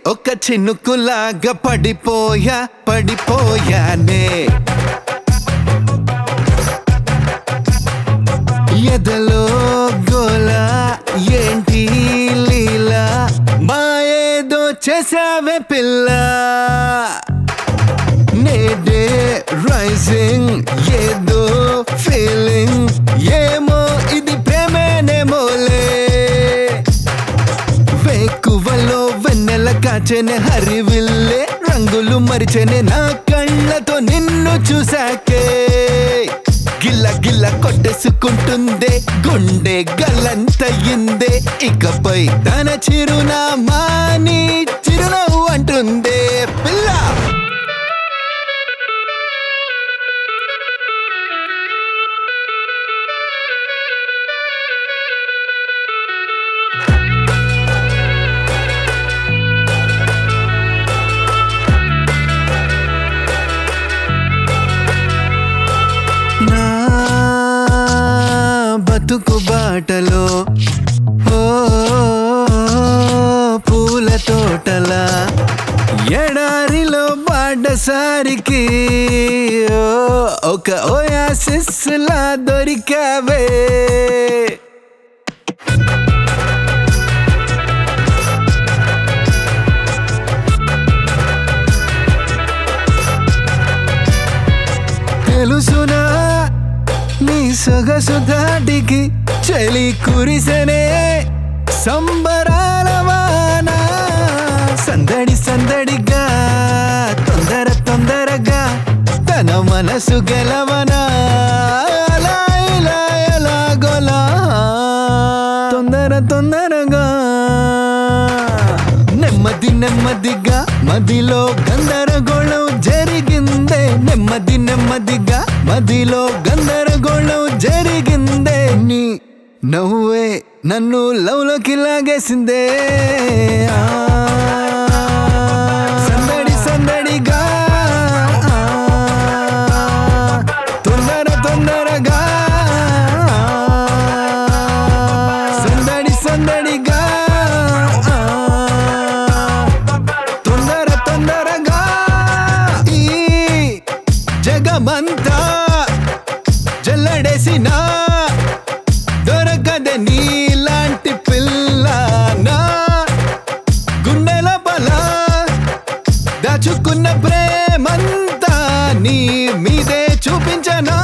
ఒక చినుకులాగా పడిపోయా పడిపోయానే ఎదలో గోల ఏంటి లీలా మా ఏదో చేసావే పిల్ల నేడే రైజింగ్ ఏదో ఫీలింగ్ ఏమో ఇది ప్రేమేనేమోలే వేకువలో వెన్నెల కాచెనే హరివిల్లే రంగులు మరిచెనే నా కళ్ళతో నిన్ను చూసాకే గిల్ల గిల్ల కొట్టేసుకుంటుందే గుండె గల్లంతయిందే ఇకపై తన చిరునామా నీ చిరునవ్వు అంటుందే పిల్ల నా బతుకు బాటలో ఓ పూల తోటల ఎడారిలో బాటసారికి ఓ, ఒక ఓయాసిస్ లా దొరికావే తెలుసునా నీ సొగసు దాటికి చలి కురిసెనే సంబరాల వాన సందడి సందడిగా తొందర తొందరగా తన మనసు గెలవనా అలా ఇలా ఎలాగోలా తొందర తొందరగా నెమ్మది నెమ్మదిగా మదిలో గందరగోళం జరిగిందే నెమ్మది నెమ్మదిగా మదిలో గందరగోళం జరిగిందే నీ నవ్వే నన్ను లవ్లోకి లాగేసిందే ఆ, సందడి సందడిగా ఆ, తొందర తొందరగా సందడి సందడిగా తొందర తొందరగా ఈ జగమంతా జల్లడేసిన దొరకద నీలాంటి పిల్ల నా గుండెల బల దాచుకున్న ప్రేమంతా నీ మీదే చూపించనా